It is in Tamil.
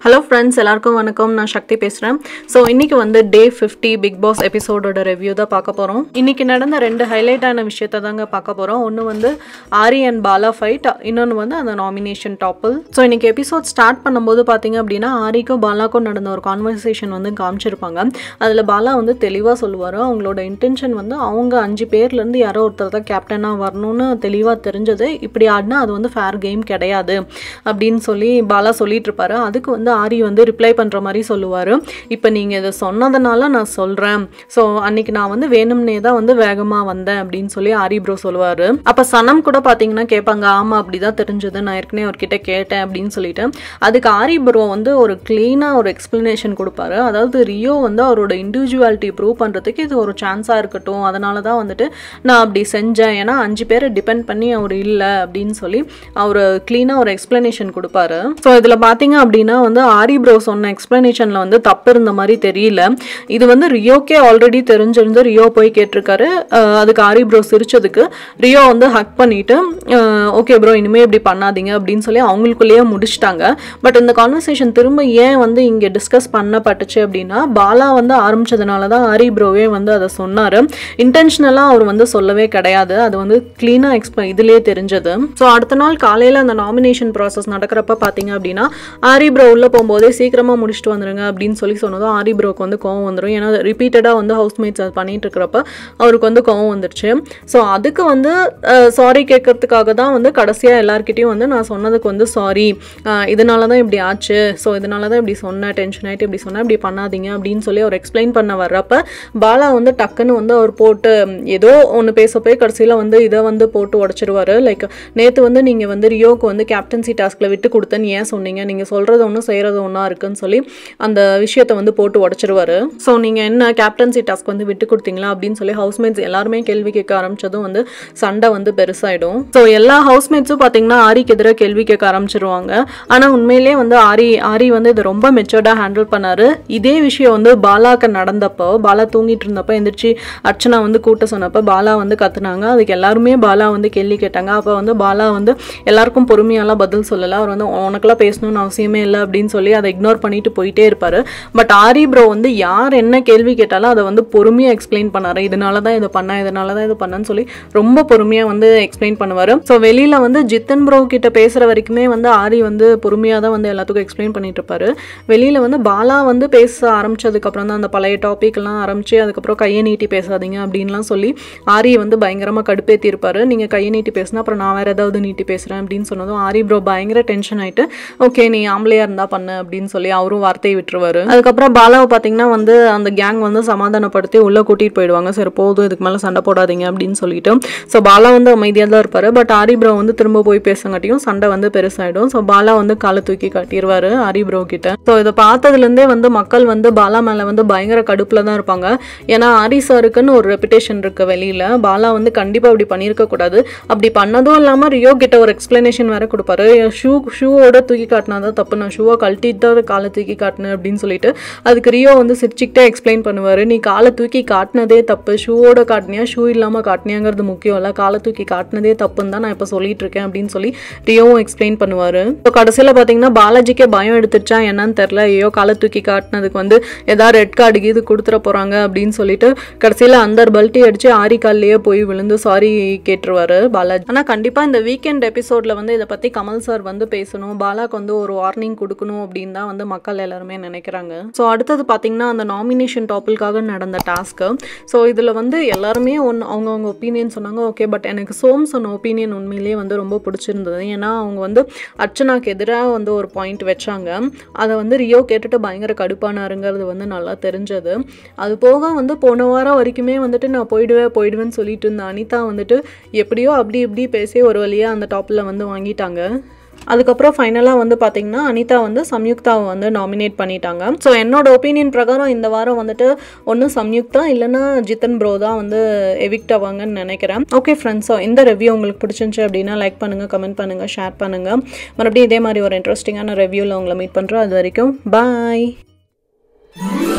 ஹலோ ஃப்ரெண்ட்ஸ் எல்லாருக்கும் வணக்கம் நான் சக்தி பேசுகிறேன் ஸோ இன்னைக்கு வந்து டே ஃபிஃப்டி பிக் பாஸ் எபிசோடோட ரிவ்யூ தான் பார்க்க போகிறோம் இன்னைக்கு நடந்த ரெண்டு ஹைலைட்டான விஷயத்தை தாங்க பார்க்க போகிறோம் ஒன்று வந்து ஆரி அண்ட் பாலா ஃபைட் இன்னொன்று வந்து அந்த நாமினேஷன் டாப்பிள் ஸோ இன்னைக்கு எபிசோட் ஸ்டார்ட் பண்ணும்போது பார்த்தீங்க அப்படின்னா ஆரிக்கும் பாலாக்கும் நடந்த ஒரு கான்வர்சேஷன் வந்து காமிச்சிருப்பாங்க அதில் பாலா வந்து தெளிவாக சொல்லுவார் அவங்களோட இன்டென்ஷன் வந்து அவங்க அஞ்சு பேர்லேருந்து யாரோ ஒருத்தர் தான் கேப்டனாக வரணும்னு தெளிவாக தெரிஞ்சது இப்படி ஆடினா அது வந்து ஃபேர் கேம் கிடையாது அப்படின்னு சொல்லி பாலா சொல்லிட்டு இருப்பாரு அதுக்கு வந்து ஆரி வந்து ரிப்ளை பண்ணுற மாதிரி சொல்லுவார் இப்போ நீங்கள் இதை சொன்னதுனால நான் சொல்கிறேன் ஸோ அன்னைக்கு நான் வந்து வேணும்னே தான் வந்து வேகமாக வந்தேன் அப்படின்னு சொல்லி ஆரி ப்ரோ சொல்லுவார் அப்போ சனம் கூட பார்த்தீங்கன்னா கேட்பாங்க ஆமாம் அப்படி தான் தெரிஞ்சது நான் ஏற்கனவே அவர்கிட்ட கேட்டேன் அப்படின்னு சொல்லிட்டு அதுக்கு ஆரி ப்ரோ வந்து ஒரு க்ளீனாக ஒரு எக்ஸ்ப்ளனேஷன் கொடுப்பாரு அதாவது ரியோ வந்து அவரோட இண்டிவிஜுவாலிட்டி ப்ரூவ் பண்ணுறதுக்கு இது ஒரு சான்ஸாக இருக்கட்டும் அதனால தான் வந்துட்டு நான் அப்படி செஞ்சேன் ஏன்னா அஞ்சு பேரை டிபெண்ட் பண்ணி அவர் இல்லை அப்படின்னு சொல்லி அவர் க்ளீனாக ஒரு எக்ஸ்ப்ளனேஷன் கொடுப்பாரு ஸோ இதில் பார்த்தீங்க அப்படின்னா வந்து ஆரி ப்ரோ சொன்ன எக்ஸ்ப்ளனேஷனில் வந்து தப்பு இருந்த மாதிரி தெரியல இது வந்து ரியோக்கே ஆல்ரெடி தெரிஞ்சிருந்து ரியோ போய் கேட்டிருக்காரு அஹ் அதுக்கு ஆரி ப்ரோ சிரிச்சதுக்கு ரியோ வந்து ஹக் பண்ணிட்டு ஓகே ப்ரோ இனிமேல் இப்படி பண்ணாதீங்க அப்படின்னு சொல்லி அவங்களுக்குள்ளேயே முடிச்சிட்டாங்க பட் இந்த கான்வர்சேஷன் திரும்ப ஏன் வந்து இங்கே டிஸ்கஸ் பண்ணப்பட்டுச்சு அப்படின்னா பாலா வந்து ஆரம்பிச்சதுனால தான் ஆரி ப்ரோவே வந்து அதை சொன்னார் இன்டென்ஷனலாக அவர் வந்து சொல்லவே கிடையாது அது வந்து க்ளீனாக எக்ஸ்பிள இதுலேயே தெரிஞ்சது ஸோ அடுத்த நாள் காலையில் அந்த நாமினேஷன் ப்ராசஸ் நடக்கிறப்ப பார்த்தீங்க அப்படின்னா ஆரி ப்ரோ உள்ளே போகும்போதே சீக்கிரமாக முடிச்சுட்டு வந்துருங்க அப்படின்னு சொல்லி சொன்னதும் ஆரி ப்ரோக்கு வந்து கோவம் வந்துடும் ஏன்னா ரிப்பீட்டடாக வந்து ஹவுஸ்மேட்ஸ் அது பண்ணிட்டு இருக்கிறப்ப அவருக்கு வந்து கோவம் வந்துருச்சு ஸோ அதுக்கு வந்து சாரி கேட்கறதுக்காக தான் வந்து கடைசியாக எல்லாருக்கிட்டையும் வந்து நான் சொன்னதுக்கு வந்து சாரி இதனால தான் இப்படி ஆச்சு ஸோ இதனால தான் இப்படி சொன்னேன் டென்ஷன் ஆகிட்டு இப்படி சொன்னேன் இப்படி பண்ணாதீங்க அப்படின்னு சொல்லி அவர் எக்ஸ்பிளைன் பண்ண வர்றப்ப பாலா வந்து டக்குன்னு வந்து அவர் போட்டு ஏதோ ஒன்று பேச போய் கடைசியில் வந்து இதை வந்து போட்டு உடச்சிருவாரு லைக் நேற்று வந்து நீங்கள் வந்து ரியோக்கு வந்து கேப்டன்சி டாஸ்கில் விட்டு கொடுத்தேன்னு ஏன் சொன்னீங்க நீங்கள் சொல்கிறது ஒன்றும் செய்கிறது ஒன்றா இருக்குன்னு சொல்லி அந்த விஷயத்தை வந்து போட்டு உடச்சிருவாரு ஸோ நீங்கள் என்ன கேப்டன்சி டாஸ்க் வந்து விட்டு கொடுத்தீங்களா அப்படின்னு சொல்லி ஹவுஸ்மேட்ஸ் எல்லாருமே கேள்வி கேட்க ஆரம்பிச்சதும் வந்து சண்டை வந்து பெருசாயிடும் ஸோ எல்லா ஹவுஸ்மேட்ஸும் பார்த்தீங்கன்னா ஆரிக்கு எதிராக கேள்வி கேட்க ஆரம்பிச்சிருவாங்க ஆனால் உண்மையிலே வந்து ஆரி ஆரி வந்து இதை ரொம்ப மெச்சோர்டாக ஹேண்டில் பண்ணாரு இதே விஷயம் வந்து பாலாக்கு நடந்தப்போ பாலா தூங்கிட்டு இருந்தப்போ எந்திரிச்சு அர்ச்சனா வந்து கூட்ட சொன்னப்போ பாலா வந்து கத்துனாங்க அதுக்கு எல்லாருமே பாலா வந்து கேள்வி கேட்டாங்க அப்போ வந்து பாலா வந்து எல்லாருக்கும் பொறுமையாலாம் பதில் சொல்லலை அவர் வந்து உனக்கெல்லாம் பேசணும்னு அவசியமே இல்லை அப்படின்னு சொல்லி அதை இக்னோர் பண்ணிட்டு போயிட்டே இருப்பாரு பட் ஆரி ப்ரோ வந்து யார் என்ன கேள்வி கேட்டாலும் அதை வந்து பொறுமையாக எக்ஸ்பிளைன் பண்ணாரு இதனால தான் இதை பண்ணேன் இதனால தான் இது பண்ணேன்னு சொல்லி ரொம்ப பொறுமையாக வந்து எக்ஸ்பிளைன் பண்ணுவார் ஸோ வெளியில் வந்து ஜித்தன் ப்ரோ கிட்ட பேசுகிற வரைக்குமே வந்து ஆரி வந்து பொறுமையாக தான் வந்து எல்லாத்துக்கும் எக்ஸ்பிளைன் பண்ணிட்டு இருப்பாரு வெளியில் வந்து பாலா வந்து பேச ஆரம்பிச்சதுக்கப்புறம் தான் அந்த பழைய டாபிக்லாம் ஆரம்பிச்சு அதுக்கப்புறம் கையை நீட்டி பேசாதீங்க அப்படின்லாம் சொல்லி ஆரியை வந்து பயங்கரமாக கடுப்பேற்றி இருப்பாரு நீங்கள் கையை நீட்டி பேசினா அப்புறம் நான் வேறு ஏதாவது நீட்டி பேசுகிறேன் அப்படின்னு சொன்னதும் ஆரி ப்ரோ பயங்கர டென்ஷன் ஆகிட்டு ஓகே நீ ஆம்பளையாக இருந்தால் பண்ணு அப்படின்னு சொல்லி அவரும் வார்த்தையை விட்டுருவாரு அதுக்கப்புறம் பாலாவை பார்த்தீங்கன்னா வந்து அந்த கேங் வந்து சமாதானப்படுத்தி உள்ளே கூட்டிகிட்டு போயிடுவாங்க சரி போதும் இதுக்கு மேலே சண்டை போடாதீங்க அப்படின்னு சொல்லிட்டு ஸோ பாலா வந்து அமைதியாக தான் இருப்பார் பட் ஆரி ப்ரோ வந்து திரும்ப போய் பேசங்காட்டியும் சண்டை வந்து பெருசாகிடும் ஸோ பாலா வந்து காலை தூக்கி காட்டிடுவார் ஆரி ப்ரோ கிட்ட ஸோ இதை பார்த்ததுலேருந்தே வந்து மக்கள் வந்து பாலா மேலே வந்து பயங்கர கடுப்பில் தான் இருப்பாங்க ஏன்னா ஆரி சாருக்குன்னு ஒரு ரெப்புடேஷன் இருக்கு வெளியில் பாலா வந்து கண்டிப்பாக அப்படி பண்ணியிருக்க கூடாது அப்படி பண்ணதும் இல்லாமல் ரியோ கிட்ட ஒரு எக்ஸ்பிளனேஷன் வேற கொடுப்பாரு ஷூ ஷூவோட தூக்கி காட்டினா தான் தப்பு நான் ஷூவை கழட்டிட்டு தான் காலை தூக்கி காட்டினேன் அப்படின்னு சொல்லிட்டு அதுக்கு ரியோ வந்து சிரிச்சுக்கிட்டே எக்ஸ்பிளைன் பண்ணுவார் நீ காலை தூக்கி காட்டினதே தப்பு ஷூவோட காட்டினியா ஷூ இல்லாமல் காட்டினியாங்கிறது முக்கியம் இல்லை காலை தூக்கி காட்டினதே தப்புன்னு தான் நான் இப்போ சொல்லிட்டு இருக்கேன் அப்படின்னு சொல்லி ரியோவும் எக்ஸ்பிளைன் பண்ணுவார் இப்போ கடைசியில் பார்த்தீங்கன்னா பாலாஜிக்கே பயம் எடுத்துச்சா என்னன்னு தெரில ஐயோ காலை தூக்கி காட்டினதுக்கு வந்து ஏதாவது ரெட் கார்டு இது கொடுத்துட போகிறாங்க அப்படின்னு சொல்லிட்டு கடைசியில் அந்த பல்ட்டி அடித்து ஆரி கால்லையே போய் விழுந்து சாரி கேட்டுருவாரு பாலாஜி ஆனால் கண்டிப்பாக இந்த வீக்கெண்ட் எபிசோடில் வந்து இதை பற்றி கமல் சார் வந்து பேசணும் பாலாக்கு வந்து ஒரு வார்னிங் கொடுக்கணும் அப்படின்னு தான் வந்து மக்கள் எல்லாருமே நினைக்கிறாங்க ஸோ அடுத்தது பார்த்தீங்கன்னா அந்த நாமினேஷன் டாப்பிக்காக நடந்த டாஸ்க்கு ஸோ இதில் வந்து எல்லாருமே ஒன்று அவங்கவுங்க ஒப்பீனியன் சொன்னாங்க ஓகே பட் எனக்கு சோம் சொன்ன ஒப்பீனியன் உண்மையிலேயே வந்து ரொம்ப பிடிச்சிருந்தது ஏன்னா அவங்க வந்து அர்ச்சனாக்கு எதிராக வந்து ஒரு பாயிண்ட் வச்சாங்க அதை வந்து ரியோ கேட்டுட்டு பயங்கர கடுப்பானாருங்கிறது வந்து நல்லா தெரிஞ்சது அது போக வந்து போன வாரம் வரைக்குமே வந்துட்டு நான் போயிடுவேன் போயிடுவேன்னு சொல்லிட்டு இருந்த அனிதா வந்துட்டு எப்படியோ அப்படி இப்படி பேசி ஒரு வழியாக அந்த டாப்பில் வந்து வாங்கிட்டாங்க அதுக்கப்புறம் ஃபைனலாக வந்து பார்த்தீங்கன்னா அனிதா வந்து சம்யுக்தாவை வந்து நாமினேட் பண்ணிட்டாங்க ஸோ என்னோட ஒப்பீனியன் பிரகாரம் இந்த வாரம் வந்துட்டு ஒன்று சம்யுக்தா இல்லைன்னா ஜித்தன் ப்ரோ தான் வந்து எவிக்ட் ஆவாங்கன்னு நினைக்கிறேன் ஓகே ஃப்ரெண்ட்ஸ் ஸோ இந்த ரிவ்யூ உங்களுக்கு பிடிச்சிருந்துச்சு அப்படின்னா லைக் பண்ணுங்கள் கமெண்ட் பண்ணுங்கள் ஷேர் பண்ணுங்கள் மறுபடியும் இதே மாதிரி ஒரு இன்ட்ரெஸ்டிங்கான ரிவ்யூவில் உங்களை மீட் பண்ணுறோம் அது வரைக்கும் பாய்